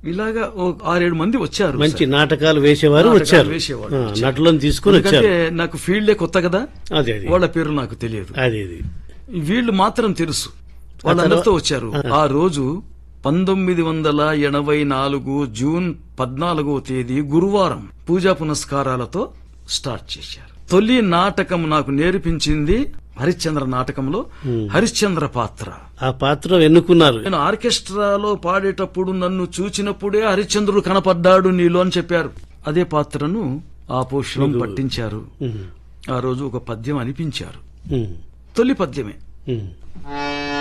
ఇలాగా ఓ ఆరేడు మంది వచ్చారు మంచి నాటకాలు వేసేవారు నాటకాలు వచ్చారు వేసేవాళ్ళు ఆ, వచ్చారు. నటులను తీసుకుని వచ్చారు ఎందుకంటే నాకు ఫీల్డే కొత్త కదా అదే అది వాళ్ళ పేరు నాకు తెలియదు అది అది వీళ్ళు మాత్రం తెలుసు వాళ్ళందరితో వచ్చారు ఆ రోజు పంతొమ్మిది వందల ఎనభై నాలుగు జూన్ పద్నాలుగో తేదీ గురువారం పూజా పునస్కారాలతో స్టార్ట్ చేశారు తొలి నాటకం నాకు నేర్పించింది హరిశ్చంద్ర నాటకంలో హరిశ్చంద్ర పాత్ర ఆ పాత్ర ఎన్నుకున్నారు నేను ఆర్కెస్ట్రాలో పాడేటప్పుడు నన్ను చూచినప్పుడే హరిశ్చంద్రుడు కనపడ్డాడు నీలో అని చెప్పారు అదే పాత్రను ఆ పోషణం పట్టించారు ఉమ్, ఆ రోజు ఒక పద్యం అనిపించారు ఉమ్, తొలి పద్యమే ఉమ్.